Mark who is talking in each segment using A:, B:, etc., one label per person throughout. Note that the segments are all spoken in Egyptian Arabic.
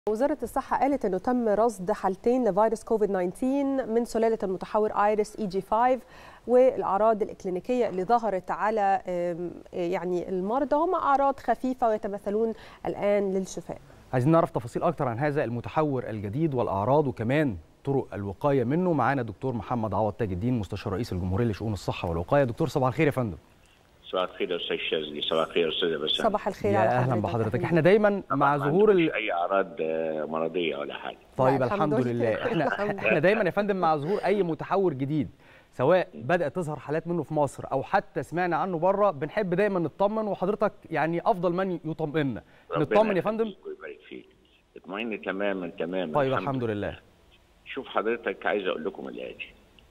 A: وزارة الصحة قالت أنه تم رصد حالتين لفيروس كوفيد 19 من سلالة المتحور ايرس اي جي 5 والأعراض الإكلينيكية اللي ظهرت على يعني المرضى هم أعراض خفيفة ويتمثلون الآن للشفاء
B: عايزين نعرف تفاصيل أكتر عن هذا المتحور الجديد والأعراض وكمان طرق الوقاية منه معانا دكتور محمد عوض تاج الدين مستشار رئيس الجمهورية لشؤون الصحة والوقاية دكتور صباح الخير يا فندم
C: صباح الخير يا استاذ شاذلي صباح الخير يا استاذه بسام
A: صباح الخير
B: يا
A: على
B: اهلا
A: حضرتك.
B: بحضرتك احنا دايما مع ظهور ال...
C: اي اعراض آه، مرضيه ولا حاجه
B: طيب
A: لا،
B: الحمد
A: الحمد
B: لله
A: لله.
B: احنا
A: الحمد
B: احنا دايما يا فندم مع ظهور اي متحور جديد سواء بدات تظهر حالات منه في مصر او حتى سمعنا عنه بره بنحب دايما نطمن وحضرتك يعني افضل من يطمئننا نطمن يا فندم
C: ربنا يخليك ويبارك فيك اطمئن تماما تماما
B: طيب الحمد لله
C: شوف حضرتك عايز اقول لكم الاتي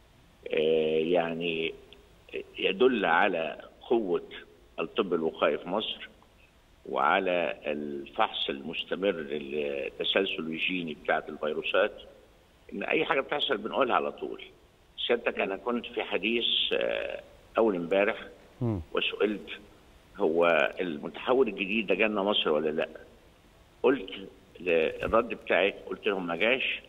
C: آه، يعني يدل على قوه الطب الوقائي في مصر وعلى الفحص المستمر للتسلسل الجيني بتاعه الفيروسات ان اي حاجه بتحصل بنقولها على طول سيادتك انا كنت في حديث آه، اول امبارح
B: مم.
C: وسئلت هو المتحول الجديد ده جالنا مصر ولا لا؟ قلت الرد بتاعي قلت لهم ما جاش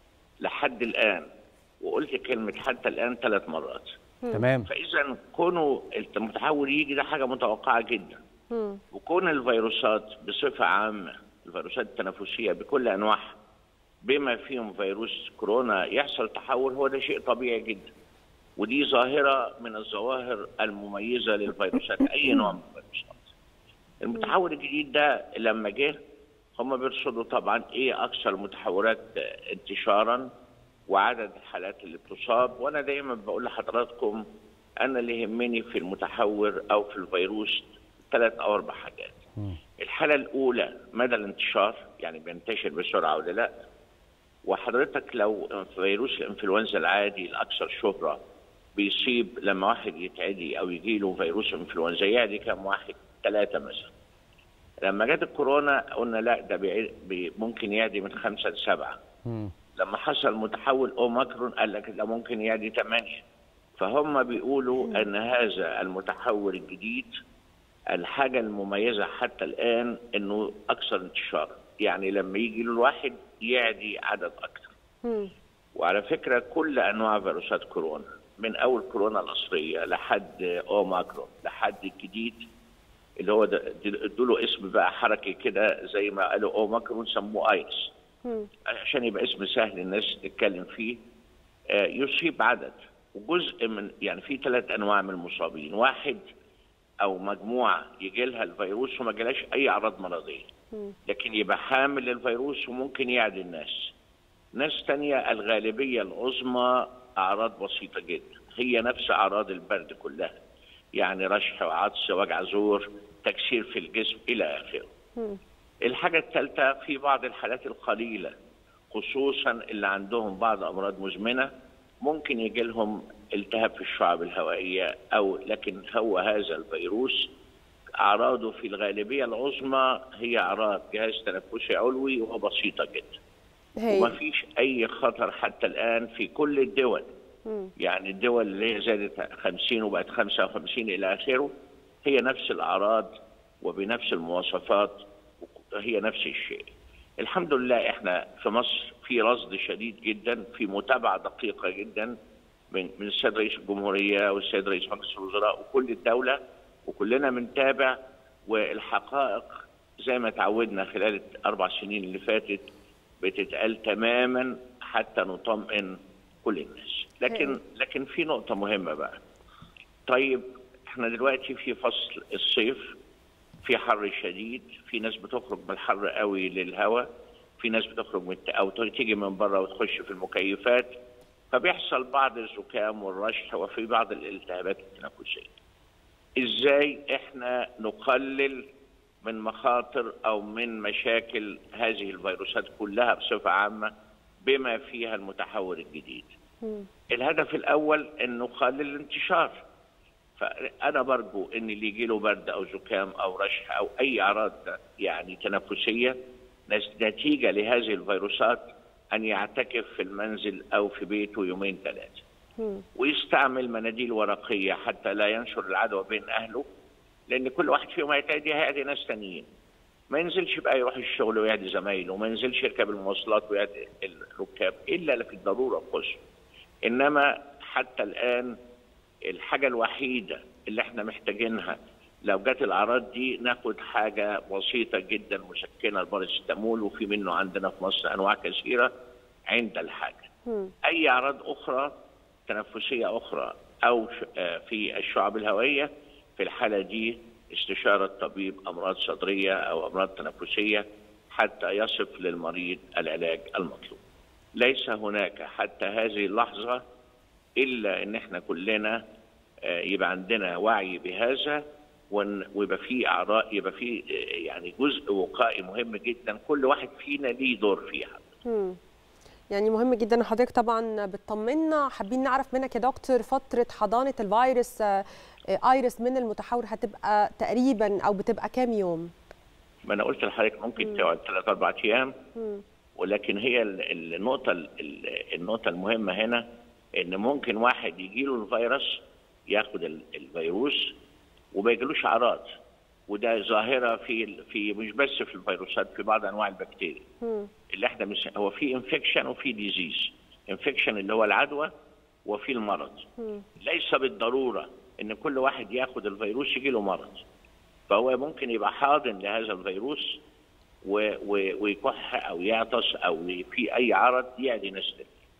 C: لحد الان وقلت كلمه حتى الان ثلاث مرات
B: تمام
C: فاذا كونه المتحول يجي ده حاجه متوقعه جدا
A: مم.
C: وكون الفيروسات بصفه عامه الفيروسات التنفسيه بكل انواعها بما فيهم فيروس كورونا يحصل تحول هو ده شيء طبيعي جدا ودي ظاهره من الظواهر المميزه للفيروسات اي نوع من الفيروسات المتحول الجديد ده لما جه هم بيرصدوا طبعا ايه اكثر المتحورات انتشارا وعدد الحالات اللي بتصاب وانا دايما بقول لحضراتكم انا اللي يهمني في المتحور او في الفيروس ثلاث او اربع حاجات
B: مم.
C: الحاله الاولى مدى الانتشار يعني بينتشر بسرعه ولا لا وحضرتك لو فيروس الانفلونزا العادي الاكثر شهره بيصيب لما واحد يتعدي او يجي له فيروس انفلونزا يعدي كم واحد ثلاثه مثلا لما جت الكورونا قلنا لا ده بيع- بي ممكن يعدي من خمسه لسبعه
B: مم.
C: لما حصل متحول اوميكرون قال لك ده ممكن يعدي ثمانيه فهم بيقولوا ان هذا المتحول الجديد الحاجه المميزه حتى الان انه اكثر انتشارا يعني لما يجي له الواحد يعدي عدد اكثر
A: مم.
C: وعلى فكره كل انواع فيروسات كورونا من اول كورونا الاصليه لحد اوميكرون لحد الجديد اللي هو ده- ادوا له اسم بقى حركي كده زي ما قالوا اوميكرون سموه ايرس
A: مم.
C: عشان يبقى اسم سهل الناس تتكلم فيه آه، يصيب عدد وجزء من يعني في ثلاث انواع من المصابين واحد او مجموعه يجي لها الفيروس وما جالهاش اي اعراض مرضيه
A: مم.
C: لكن يبقى حامل للفيروس وممكن يعدي الناس ناس تانية الغالبية العظمى أعراض بسيطة جدا هي نفس أعراض البرد كلها يعني رشح وعطس وجع زور تكسير في الجسم إلى آخره
A: مم.
C: الحاجة الثالثة في بعض الحالات القليلة خصوصا اللي عندهم بعض أمراض مزمنة ممكن يجي لهم التهاب في الشعب الهوائية أو لكن هو هذا الفيروس أعراضه في الغالبية العظمى هي أعراض جهاز تنفسي علوي وبسيطة جدا وما
A: هي
C: فيش أي خطر حتى الآن في كل الدول
A: مم.
C: يعني الدول اللي هي زادت 50 وبقت 55 إلى آخره هي نفس الأعراض وبنفس المواصفات هي نفس الشيء الحمد لله احنا في مصر في رصد شديد جدا في متابعة دقيقة جدا من من السيد رئيس الجمهورية والسيد رئيس مجلس الوزراء وكل الدولة وكلنا بنتابع والحقائق زي ما تعودنا خلال الأربع سنين اللي فاتت بتتقال تماما حتى نطمئن كل الناس لكن لكن في نقطة مهمة بقى طيب احنا دلوقتي في فصل الصيف في حر شديد في ناس بتخرج من الحر قوي للهواء في ناس بتخرج من الت- او تيجي من بره وتخش في المكيفات فبيحصل بعض الزكام والرشح وفي بعض الالتهابات التنفسيه ازاي احنا نقلل من مخاطر او من مشاكل هذه الفيروسات كلها بصفه عامه بما فيها المتحور الجديد
A: مم.
C: الهدف الاول ان نقلل الانتشار فانا برجو ان اللي يجي له برد او زكام او رشح او اي اعراض يعني تنفسيه نس- نتيجه لهذه الفيروسات ان يعتكف في المنزل او في بيته يومين ثلاثه
A: مم.
C: ويستعمل مناديل ورقيه حتى لا ينشر العدوى بين اهله لان كل واحد فيهم هيتعدي هيعدي ناس تانيين ما ينزلش بقى يروح الشغل ويعدي زمايله وما ينزلش يركب المواصلات ويعدي الركاب الا في الضروره القصوى انما حتى الان الحاجه الوحيده اللي احنا محتاجينها لو جت الاعراض دي ناخد حاجه بسيطه جدا مسكنه الباراسيتامول وفي منه عندنا في مصر انواع كثيره عند الحاجه. اي اعراض اخرى تنفسيه اخرى او في الشعب الهوائيه في الحاله دي استشاره طبيب امراض صدريه او امراض تنفسيه حتى يصف للمريض العلاج المطلوب. ليس هناك حتى هذه اللحظه الا ان احنا كلنا يبقى عندنا وعي بهذا ويبقى في اعراض يبقى في يعني جزء وقائي مهم جدا كل واحد فينا ليه دور فيها.
A: يعني مهم جدا حضرتك طبعا بتطمنا حابين نعرف منك يا دكتور فتره حضانه الفيروس ايرس من المتحور هتبقى تقريبا او بتبقى كام يوم؟
C: ما انا قلت لحضرتك ممكن تقعد ثلاث اربع ايام ولكن هي النقطه النقطه المهمه هنا ان ممكن واحد يجي له الفيروس ياخد الفيروس وما يجيلوش اعراض وده ظاهره في في مش بس في الفيروسات في بعض انواع البكتيريا اللي احنا مش هو في انفكشن وفي ديزيز انفكشن اللي هو العدوى وفي المرض ليس بالضروره ان كل واحد ياخد الفيروس يجي له مرض فهو ممكن يبقى حاضن لهذا الفيروس ويكح او يعطس او في اي عرض يعدي ناس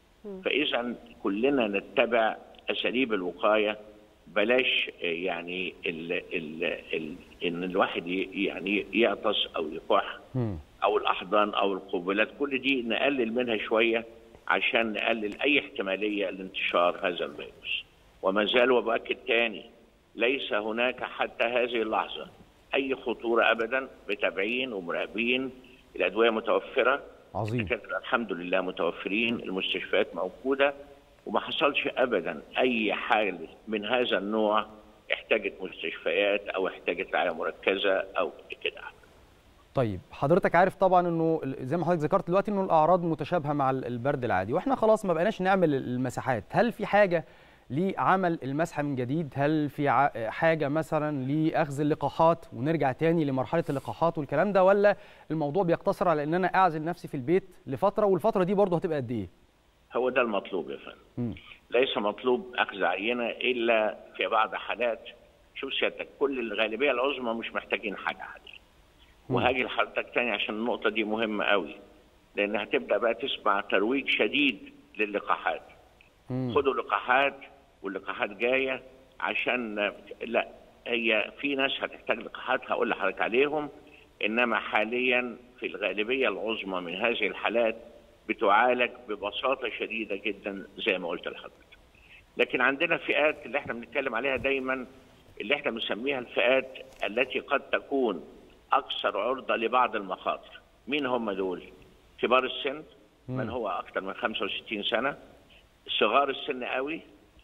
C: فاذا كلنا نتبع اساليب الوقايه بلاش يعني ال ال ال ان الواحد يعني يعطس او يكح او الاحضان او القبلات كل دي نقلل منها شويه عشان نقلل اي احتماليه لانتشار هذا الفيروس وما زال وباكد تاني ليس هناك حتى هذه اللحظه اي خطوره ابدا متابعين ومراقبين الادويه متوفره
B: عظيم
C: الحمد لله متوفرين المستشفيات موجوده وما حصلش ابدا اي حال من هذا النوع احتاجت مستشفيات او احتاجت رعايه مركزه او كده
B: طيب حضرتك عارف طبعا انه زي ما حضرتك ذكرت دلوقتي انه الاعراض متشابهه مع البرد العادي واحنا خلاص ما بقيناش نعمل المساحات هل في حاجه لعمل المسحه من جديد هل في حاجه مثلا لاخذ اللقاحات ونرجع تاني لمرحله اللقاحات والكلام ده ولا الموضوع بيقتصر على ان انا اعزل نفسي في البيت لفتره والفتره دي برضه هتبقى قد ايه
C: هو ده المطلوب يا فندم ليس مطلوب اخذ عينه الا في بعض حالات شوف سيادتك كل الغالبيه العظمى مش محتاجين حاجه عاديه وهاجي لحضرتك تاني عشان النقطه دي مهمه قوي لان هتبدا بقى تسمع ترويج شديد للقاحات خدوا لقاحات واللقاحات جايه عشان لا هي في ناس هتحتاج لقاحات هقول لحضرتك عليهم انما حاليا في الغالبيه العظمى من هذه الحالات بتعالج ببساطه شديده جدا زي ما قلت لحضرتك. لكن عندنا فئات اللي احنا بنتكلم عليها دايما اللي احنا بنسميها الفئات التي قد تكون اكثر عرضه لبعض المخاطر. مين هم دول؟ كبار السن من هو اكثر من 65 سنه صغار السن قوي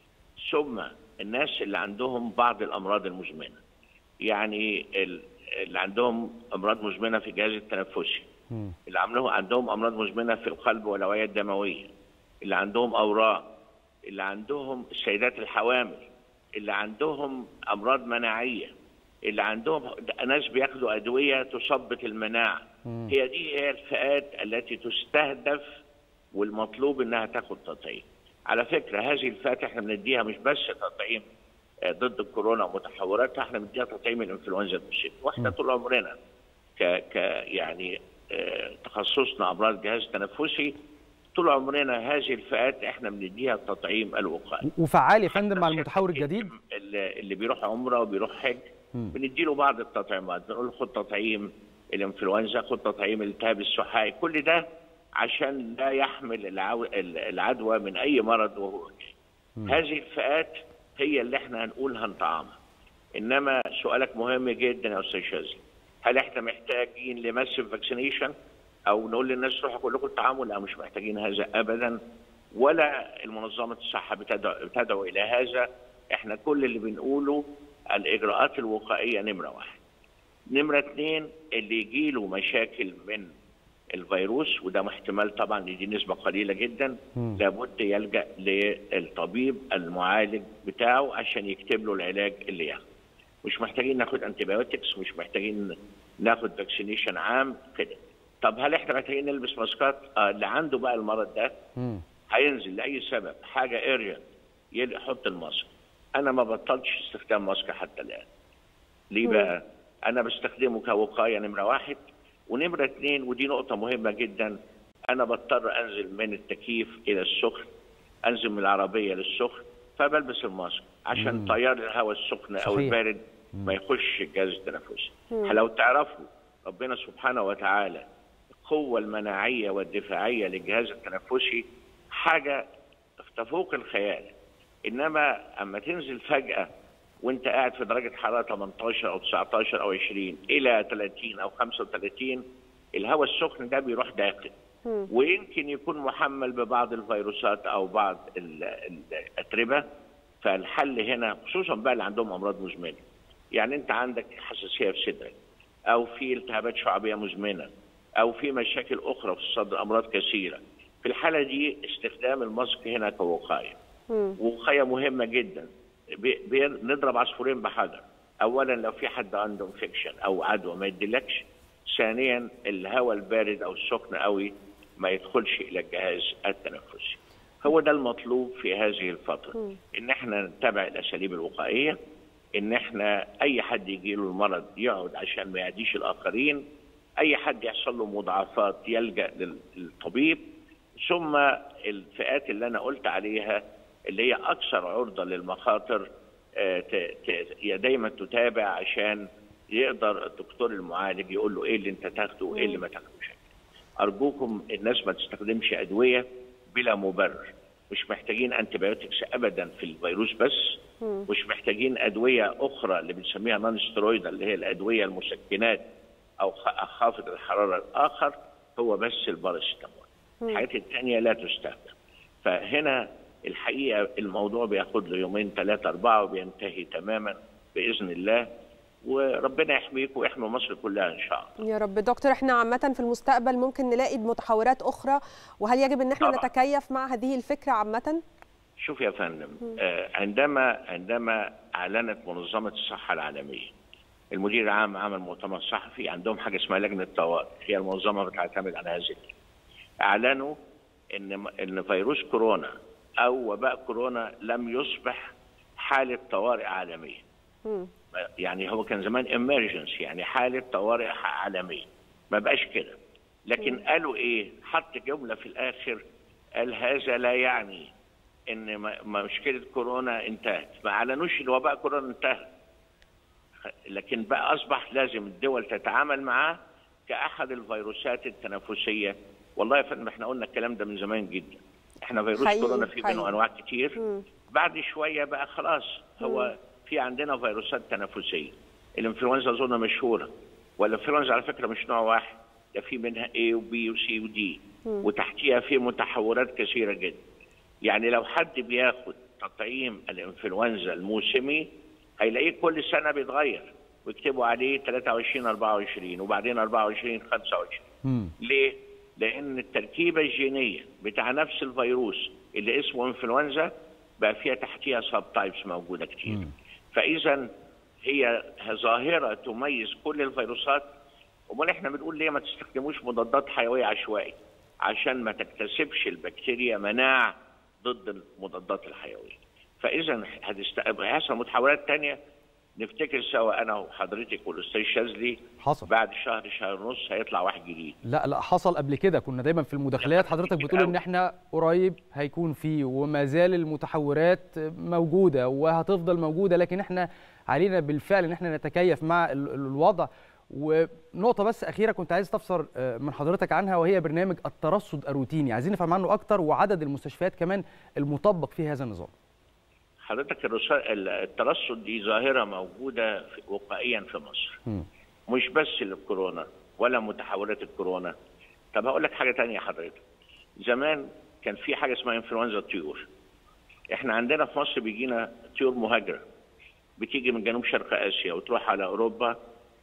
C: ثم الناس اللي عندهم بعض الامراض المزمنه. يعني اللي عندهم امراض مزمنه في الجهاز التنفسي. اللي عملوه عندهم امراض مزمنه في القلب والاوعيه الدمويه اللي عندهم اورام اللي عندهم السيدات الحوامل اللي عندهم امراض مناعيه اللي عندهم ناس بياخدوا ادويه تثبط المناعه مم. هي دي هي الفئات التي تستهدف والمطلوب انها تاخد تطعيم على فكره هذه الفئات احنا بنديها مش بس تطعيم ضد الكورونا ومتحوراتها احنا بنديها تطعيم الانفلونزا المشيت واحنا طول عمرنا ك ك يعني تخصصنا امراض الجهاز التنفسي طول عمرنا هذه الفئات احنا بنديها التطعيم الوقائي
B: وفعال يا فندم مع المتحور الجديد
C: اللي بيروح عمره وبيروح حج بنديله بعض التطعيمات بنقول له خد تطعيم الانفلونزا خد تطعيم الالتهاب السحائي كل ده عشان لا يحمل العدوى من اي مرض وهو هذه الفئات هي اللي احنا هنقول هنطعمها انما سؤالك مهم جدا يا استاذ شاذلي هل احنا محتاجين لماسيف فاكسينيشن او نقول للناس روحوا كلكم التعامل لا مش محتاجين هذا ابدا ولا المنظمه الصحه بتدعو, بتدعو الى هذا احنا كل اللي بنقوله الاجراءات الوقائيه نمره واحد نمره اثنين اللي يجي له مشاكل من الفيروس وده احتمال طبعا دي نسبه قليله جدا م. لابد يلجا للطبيب المعالج بتاعه عشان يكتب له العلاج اللي ياخده مش محتاجين ناخد انتيبيوتكس مش محتاجين ناخد فاكسينيشن عام كده طب هل احنا محتاجين نلبس ماسكات؟ آه اللي عنده بقى المرض ده
B: مم.
C: هينزل لاي سبب حاجه اريا يحط الماسك انا ما بطلتش استخدام ماسك حتى الان ليه بقى انا بستخدمه كوقايه نمره واحد ونمره اثنين ودي نقطه مهمه جدا انا بضطر انزل من التكييف الى السخن انزل من العربيه للسخن فبلبس الماسك عشان تيار الهواء السخن او
B: صحيح.
C: البارد ما يخش الجهاز التنفسي لو تعرفوا ربنا سبحانه وتعالى القوه المناعيه والدفاعيه للجهاز التنفسي حاجه تفوق الخيال انما اما تنزل فجاه وانت قاعد في درجه حراره 18 او 19 او 20 الى 30 او 35 الهواء السخن ده بيروح داخل ويمكن يكون محمل ببعض الفيروسات او بعض ال- ال- الاتربه فالحل هنا خصوصا بقى اللي عندهم امراض مزمنه يعني انت عندك حساسيه في صدرك او في التهابات شعبيه مزمنه او في مشاكل اخرى في الصدر امراض كثيره في الحاله دي استخدام الماسك هنا كوقايه وقايه مهمه جدا بي- بي- نضرب عصفورين بحجر اولا لو في حد عنده انفكشن او عدوى ما يديلكش ثانيا الهواء البارد او السخن قوي ما يدخلش الى الجهاز التنفسي هو ده المطلوب في هذه الفتره ان احنا نتبع الاساليب الوقائيه ان احنا اي حد يجي له المرض يقعد عشان ما يعديش الاخرين اي حد يحصل له مضاعفات يلجا لل- للطبيب ثم الفئات اللي انا قلت عليها اللي هي اكثر عرضه للمخاطر آه، ت- ت- هي دايما تتابع عشان يقدر الدكتور المعالج يقول له ايه اللي انت تاخده وايه اللي ما تاخدوش ارجوكم الناس ما تستخدمش ادويه بلا مبرر مش محتاجين انتبيوتكس ابدا في الفيروس بس مش محتاجين ادويه اخرى اللي بنسميها نون سترويد اللي هي الادويه المسكنات او خ- خافض الحراره الاخر هو بس الباراسيتامول الحاجات الثانيه لا تستخدم فهنا الحقيقه الموضوع بياخد له يومين ثلاثه اربعه وبينتهي تماما باذن الله وربنا يحميك ويحمي مصر كلها ان شاء الله
A: يا رب دكتور احنا عامة في المستقبل ممكن نلاقي متحورات أخرى وهل يجب أن احنا
C: طبعاً.
A: نتكيف مع هذه الفكرة عامة؟
C: شوف يا فندم آه، عندما عندما اعلنت منظمه الصحه العالميه المدير العام عمل مؤتمر صحفي عندهم حاجه اسمها لجنه طوارئ هي المنظمه بتعتمد على هذه اللجنة. اعلنوا ان ان فيروس كورونا او وباء كورونا لم يصبح حاله طوارئ عالميه
A: مم.
C: يعني هو كان زمان emergency يعني حاله طوارئ عالميه ما بقاش كده لكن قالوا ايه حط جمله في الاخر قال هذا لا يعني ان ما- ما مشكله كورونا انتهت ما اعلنوش ان وباء كورونا انتهى لكن بقى اصبح لازم الدول تتعامل معاه كاحد الفيروسات التنفسيه والله يا فندم احنا قلنا الكلام ده من زمان جدا احنا فيروس
A: حقيقي،
C: كورونا في منه
A: حقيقي.
C: انواع كتير
A: مم.
C: بعد شويه بقى خلاص هو في عندنا فيروسات تنفسيه الانفلونزا اظن مشهوره والانفلونزا على فكره مش نوع واحد ده في منها A وبي وسي ودي وتحتيها في متحورات كثيره جدا يعني لو حد بياخد تطعيم الانفلونزا الموسمي هيلاقيه كل سنه بيتغير ويكتبوا عليه 23 24 وبعدين 24 25
B: مم.
C: ليه؟ لأن التركيبة الجينية بتاع نفس الفيروس اللي اسمه انفلونزا بقى فيها تحتيها سب تايبس موجودة كتير. فإذا هي ظاهرة تميز كل الفيروسات أمال إحنا بنقول ليه ما تستخدموش مضادات حيوية عشوائي؟ عشان ما تكتسبش البكتيريا مناعة ضد المضادات الحيوية. فإذا هتست... هيحصل متحولات تانية نفتكر سوا أنا وحضرتك والأستاذ شاذلي
B: حصل
C: بعد شهر شهر ونص هيطلع واحد جديد.
B: لا لا حصل قبل كده كنا دايما في المداخلات حضرتك بتقول ان احنا قريب هيكون فيه وما زال المتحورات موجوده وهتفضل موجوده لكن احنا علينا بالفعل ان احنا نتكيف مع ال- ال- الوضع ونقطه بس اخيره كنت عايز استفسر آه، من حضرتك عنها وهي برنامج الترصد الروتيني عايزين نفهم عنه اكتر وعدد المستشفيات كمان المطبق في هذا النظام
C: حضرتك الرصا- الترصد دي ظاهره موجوده في- وقائيا في مصر
B: مم.
C: مش بس للكورونا ولا متحولات الكورونا طب هقول لك حاجه تانية حضرتك زمان كان في حاجه اسمها انفلونزا الطيور احنا عندنا في مصر بيجينا طيور مهاجره بتيجي من جنوب شرق اسيا وتروح على اوروبا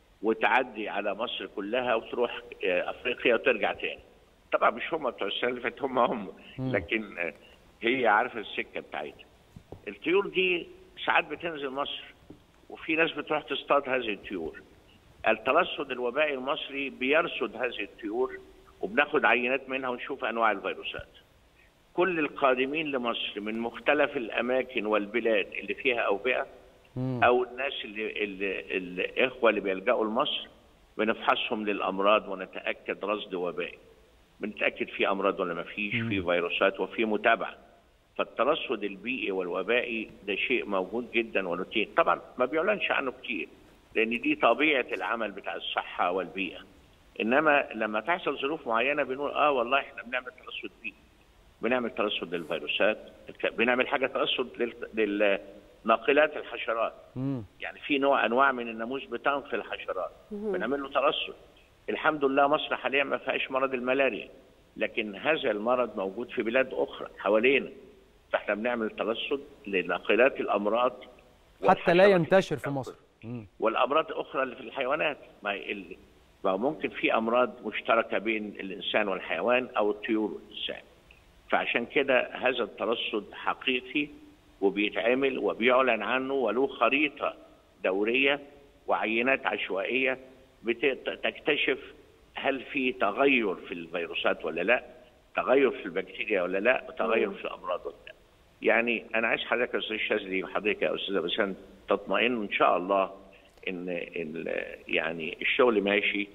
C: وتعدي على مصر كلها وتروح آه، افريقيا وترجع تاني طبعا مش هم بتوع السنه اللي فاتت هم هم لكن آه، هي عارفه السكه بتاعتها الطيور دي ساعات بتنزل مصر وفي ناس بتروح تصطاد هذه الطيور الترصد الوبائي المصري بيرصد هذه الطيور وبناخد عينات منها ونشوف انواع الفيروسات. كل القادمين لمصر من مختلف الاماكن والبلاد اللي فيها اوبئه او الناس اللي, اللي الاخوه اللي بيلجأوا لمصر بنفحصهم للامراض ونتاكد رصد وبائي. بنتاكد في امراض ولا ما فيش، في فيروسات وفي متابعه. فالترصد البيئي والوبائي ده شيء موجود جدا وروتين، طبعا ما بيعلنش عنه كتير لان دي طبيعه العمل بتاع الصحه والبيئه. انما لما تحصل ظروف معينه بنقول اه والله احنا بنعمل ترصد بيئي. بنعمل ترصد للفيروسات، بنعمل حاجه ترصد لل ناقلات الحشرات
B: مم.
C: يعني في نوع انواع من الناموس بتنقل الحشرات بنعمل له ترصد الحمد لله مصر حاليا ما فيهاش مرض الملاريا لكن هذا المرض موجود في بلاد اخرى حوالينا فاحنا بنعمل ترصد لناقلات الامراض
B: حتى لا
C: والحشرات
B: ينتشر في
C: اللي
B: مصر مم.
C: والامراض الاخرى اللي في الحيوانات ما ال... ما ممكن في امراض مشتركه بين الانسان والحيوان او الطيور والانسان فعشان كده هذا الترصد حقيقي وبيتعمل وبيعلن عنه وله خريطه دوريه وعينات عشوائيه بتكتشف هل في تغير في الفيروسات ولا لا تغير في البكتيريا ولا لا تغير في الامراض ولا لا يعني انا عايز حضرتك يا استاذ شاذلي وحضرتك يا استاذه بسنت تطمئنوا ان شاء الله ان ال- يعني الشغل ماشي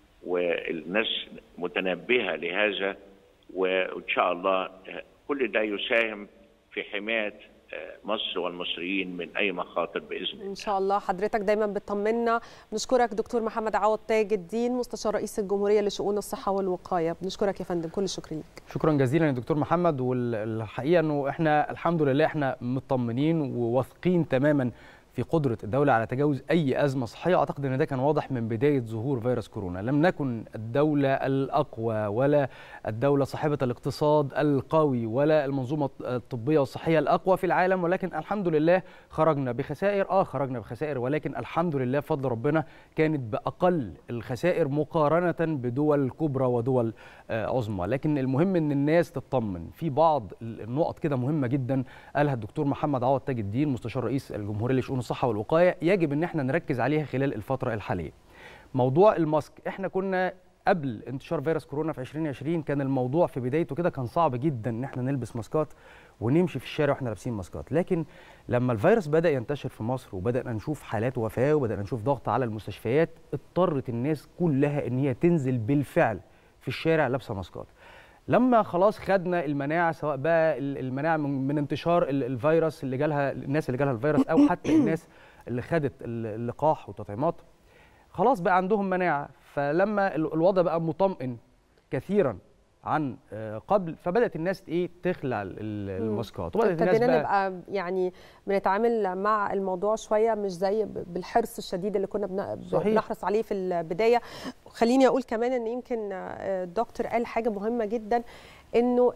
C: والناس متنبهه لهذا وان شاء الله كل ده يساهم في حمايه مصر والمصريين من اي مخاطر باذن الله
A: ان شاء الله حضرتك دايما بتطمنا بنشكرك دكتور محمد عوض تاج الدين مستشار رئيس الجمهوريه لشؤون الصحه والوقايه بنشكرك يا فندم كل الشكر ليك
B: شكرا جزيلا يا دكتور محمد والحقيقه انه احنا الحمد لله احنا مطمنين وواثقين تماما في قدرة الدولة على تجاوز أي أزمة صحية أعتقد أن ده كان واضح من بداية ظهور فيروس كورونا لم نكن الدولة الأقوى ولا الدولة صاحبة الاقتصاد القوي ولا المنظومة الطبية والصحية الأقوى في العالم ولكن الحمد لله خرجنا بخسائر آه خرجنا بخسائر ولكن الحمد لله بفضل ربنا كانت بأقل الخسائر مقارنة بدول كبرى ودول عظمى لكن المهم أن الناس تطمن في بعض النقط كده مهمة جدا قالها الدكتور محمد عوض تاج الدين مستشار رئيس الجمهورية لشؤون الصحه والوقايه يجب ان احنا نركز عليها خلال الفتره الحاليه. موضوع الماسك احنا كنا قبل انتشار فيروس كورونا في 2020 كان الموضوع في بدايته كده كان صعب جدا ان احنا نلبس ماسكات ونمشي في الشارع واحنا لابسين ماسكات، لكن لما الفيروس بدا ينتشر في مصر وبدانا نشوف حالات وفاه وبدانا نشوف ضغط على المستشفيات اضطرت الناس كلها ان هي تنزل بالفعل في الشارع لابسه ماسكات. لما خلاص خدنا المناعه سواء بقى المناعه من انتشار الفيروس اللي جالها الناس اللي جالها الفيروس او حتى الناس اللي خدت اللقاح والتطعيمات خلاص بقى عندهم مناعه فلما الوضع بقى مطمئن كثيرا عن قبل فبدات الناس ايه تخلع الماسكات
A: وبدات الناس بقى نبقى يعني بنتعامل مع الموضوع شويه مش زي بالحرص الشديد اللي كنا
B: صحيح.
A: بنحرص عليه في البدايه خليني اقول كمان ان يمكن الدكتور قال حاجه مهمه جدا انه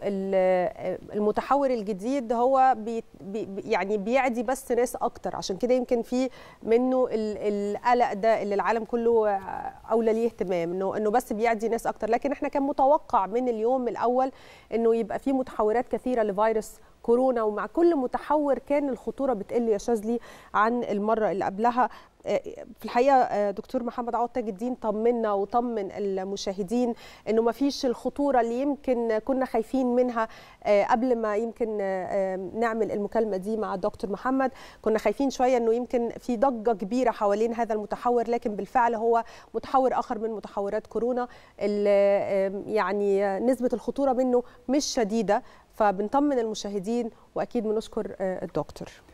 A: المتحور الجديد هو بي يعني بيعدي بس ناس اكتر عشان كده يمكن في منه القلق ده اللي العالم كله اولى ليه اهتمام انه انه بس بيعدي ناس اكتر لكن احنا كان متوقع من اليوم الاول انه يبقى في متحورات كثيره لفيروس كورونا ومع كل متحور كان الخطوره بتقل يا شاذلي عن المره اللي قبلها في الحقيقه دكتور محمد عوض تاج الدين طمنا وطمن المشاهدين انه ما فيش الخطوره اللي يمكن كنا خايفين منها قبل ما يمكن نعمل المكالمه دي مع الدكتور محمد كنا خايفين شويه انه يمكن في ضجه كبيره حوالين هذا المتحور لكن بالفعل هو متحور اخر من متحورات كورونا يعني نسبه الخطوره منه مش شديده فبنطمن المشاهدين واكيد بنشكر الدكتور